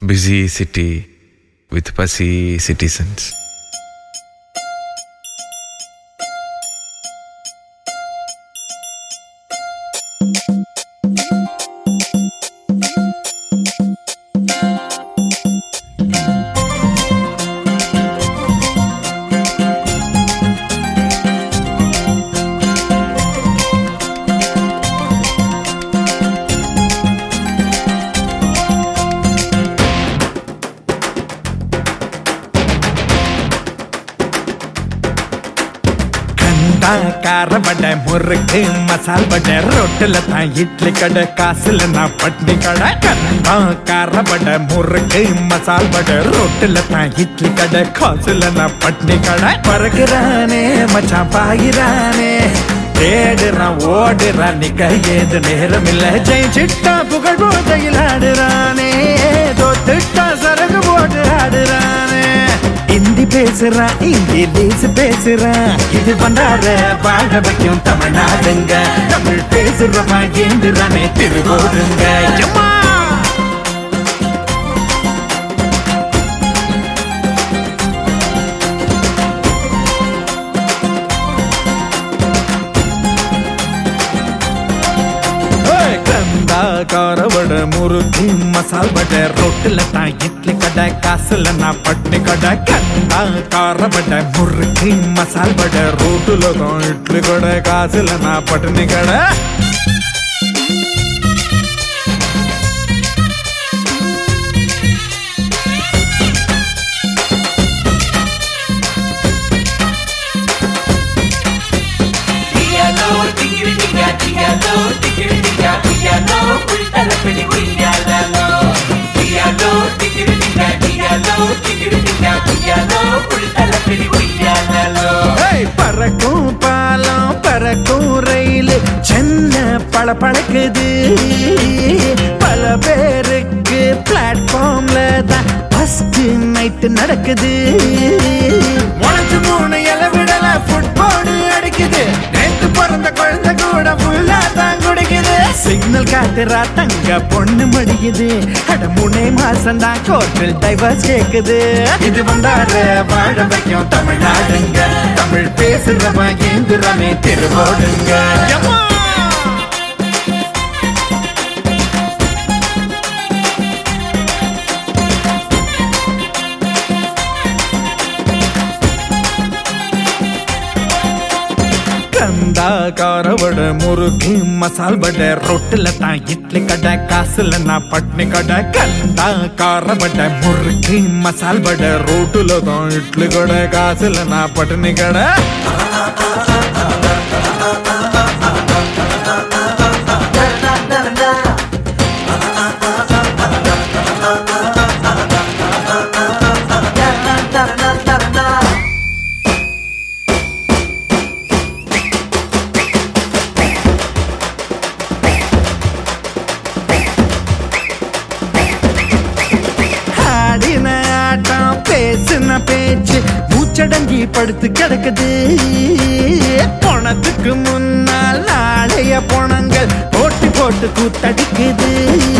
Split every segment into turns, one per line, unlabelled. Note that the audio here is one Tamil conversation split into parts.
busy city with fussy citizens.
கண்டா கார வடை முறுக்கு மசால் வடை ரொட்டுல தான் இட்லி கடை காசுல நான் பட்னி கடை கண்டா கார வடை முறுக்கு மசால் வடை ரொட்டுல தான் இட்லி கடை காசுல நான் பட்னி கடை பறக்குறானே மச்சான் பாயிரானே தேடுறான் ஓடுறான் நிக்க ஏது நேரம் இல்ல ஜெயிச்சிட்டா புகழ் போதையில் ஆடுறானே தோத்துட்டா சரகு போட்டு ஆடுறானே ஹிந்தி பேசுறான் இங்கிலீஷ் பேசுறான் இது பண்டார வாழ வைக்கும் தமிழ்நாடுங்க தமிழ் பேசுறவன் ஏந்துறானே திருவோடுங்க எம்மா! ஏய், கந்தா காரவட முறுக்கு மசால் வடை ரொட்டுல தான் இட்லி கடை காசுல நான் பட்னி கடை கந்தா காரவட முறுக்கு மசால் வடை ரோட்டுல தான் இட்லி கடை காசுல நான் பட்னி கடை
Piano, tigiri tiga tiano, tigiri tiga piano, pultara peli piano. Piano, tigiri tiga tiano, tigiri tiga piano, pultara peli piano.
ஏய், பறக்கும் பாலம் பறக்கும் ரயில் சென்ன பல பழக்குது பல பேருக்கு பிளாட்ஃபார்ம்ல தான் ஃபர்ஸ்ட் நைட் நடக்குது முளைச்சு மூணு இலை விடல ஃபுட்பால் அடிக்குது நேத்து பிறந்த குழந்தை கூட ஃபுல்லா தான் குடிக்குது சிக்னல் காட்டுறா தங்க பொண்ணு மடிக்குது அட மூணே மாசம் தான் கோர்ட்டில் டைவர்ஸ் கேக்குது இது வந்தார வாழ வைக்கும் தமிழ்நாடுங்க தமிழ் பேசுறவன் ஏந்துறமே திருவோடுங்க எம்மா! கந்தா காரவட முறுக்கு மசால் வடை ரொட்டுல தான் இட்லி கடை காசுல நான் பட்னி கடை கந்தா காரவட முறுக்கு மசால் வடை ரோட்டுல தான் இட்லி கடை காசுல நான் பட்னி கடை ஆடின ஆட்டம் பேசின பேச்சு மூச்சடங்கி படுத்து கிடக்குது பணத்துக்கு முன்னால் நாளைய பணங்கள் போட்டி போட்டு கூத்தடிக்குது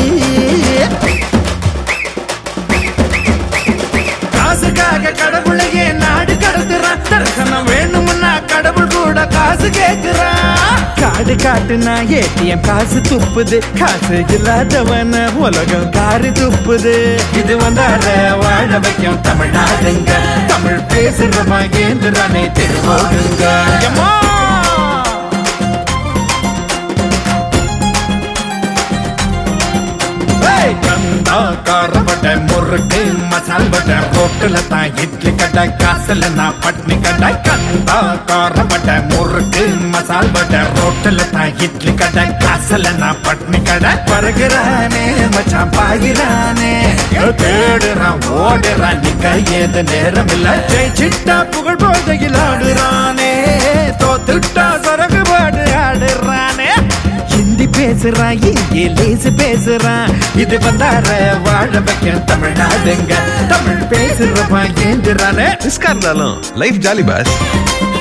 காசுக்காக கடவுளையே நாடு கடத்துறான் தரிசனம் வேணும்னா கடவுள் கூட காசு கேக்குறான் காடு காட்டுனா ஏடிஎம் காசு துப்புது காசு இல்லாதவன உலகம் காரு துப்புது இது வந்தார வாழ வைக்கும் தமிழ்நாடுங்க தமிழ் பேசுறவா ஏந்துறானே திருவோடுங்க எம்மா! ஏய், கந்தா காரவட முறுக்கு மசால் வடை ரோட்டுல தான் இட்லி கடை காசுல நான் பட்னி கடை கந்தா காரவட முறுக்கு மசால் வடை ரோட்டுல தான் இட்லி கடை காசுல நான் பட்னி கடை பறகுறானே மச்சான் பாயிரானே தேடுறான் ஓடுறான் நிக்க ஏது நேரம் இல்ல ஜெயிச்சிட்டா புகழ் போதையில் ஆடுறானே தோத்துட்டா சரகு பாடு ஆடுறானே ஹிந்தி பேசுறான் இங்கிலீஷ் பேசுறான் இது வந்தார வாழ வைக்க தமிழ்நாடுங்க தமிழ் பேசுறவன் ஏந்துறானே
ரிஸ்கா இருந்தாலும் லைஃப் ஜாலி பாஸ்